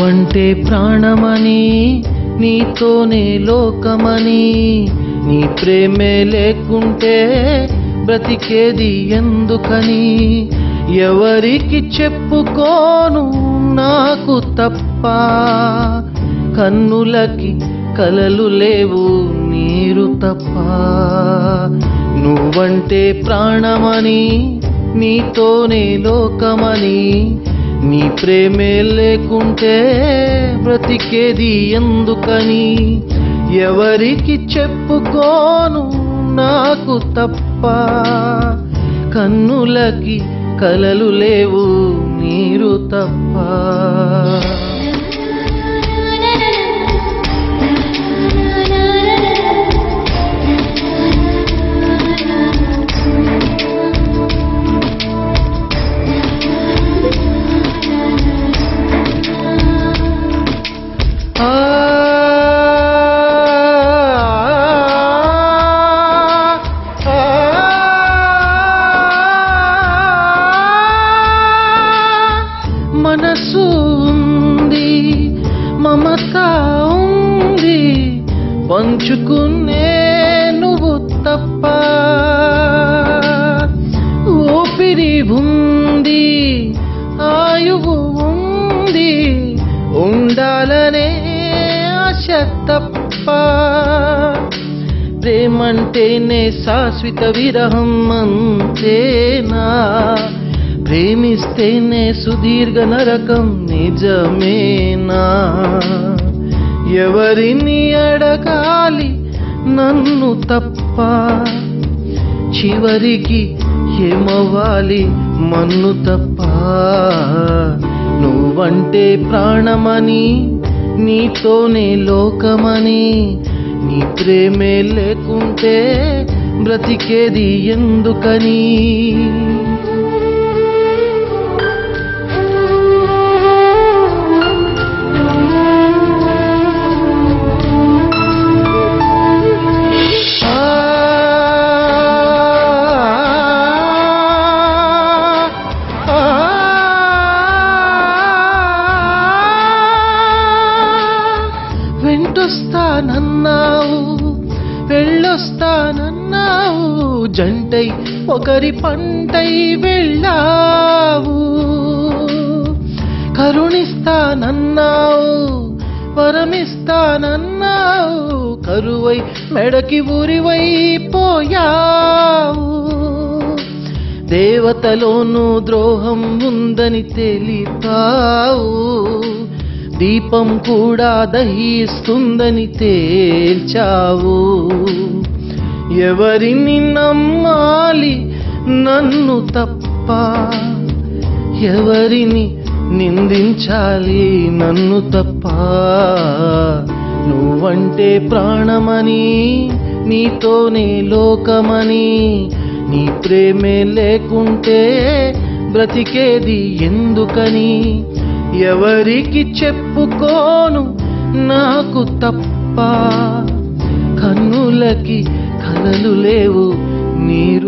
నువ్వంటే ప్రాణమని నీతోనే లోకమని నీ ప్రేమే లేకుంటే బ్రతికేది ఎందుకని ఎవరికి చెప్పుకోను నాకు తప్ప కన్నులకి కలలు లేవు నీరు తప్ప నువ్వంటే ప్రాణమని నీతోనే లోకమని నీ ప్రేమే లేకుంటే బ్రతికేది ఎందుకని ఎవరికి చెప్పుకోను నాకు తప్ప కన్నులకి కలలు లేవు నీరు తప్ప ఆ మనసు ఉంది మమత ఉంది పంచుకునే నువ్వు తప్ప ఊపిరి ఉంది ఆయువు ఉంది ఉండాలనే ఆశ తప్ప ప్రేమంటేనే శాశ్వత విరహం అంతేనా ప్రేమిస్తేనే సుదీర్ఘ నరకం నిజమేనా ఎవరిని అడగాలి నన్ను తప్ప చివరికి ఏమవ్వాలి మన్ను తప్ప నువ్వంటే ప్రాణమని నీతోనే లోకమని నీ ప్రేమే లేకుంటే బ్రతికేది ఎందుకని వెంటొస్తానన్నావు వెళ్ళొస్తానన్నావు జంటై ఒకరి పంటై వెళ్ళావు కరుణిస్తానన్నావు వరమిస్తానన్నావు కరువై మెడకి ఊరివై పోయావు దేవతలోనూ ద్రోహం ఉందని తెలిపావు దీపం కూడా దహిస్తుందని తేల్చావు ఎవరిని నమ్మాలి నన్ను తప్ప ఎవరిని నిందించాలి నన్ను తప్ప నువ్వంటే ప్రాణమని నీతోనే లోకమని నీ ప్రేమే లేకుంటే బ్రతికేది ఎందుకని ఎవరికి చెప్పుకోను నాకు తప్ప కన్నులకి కలలు లేవు నీరు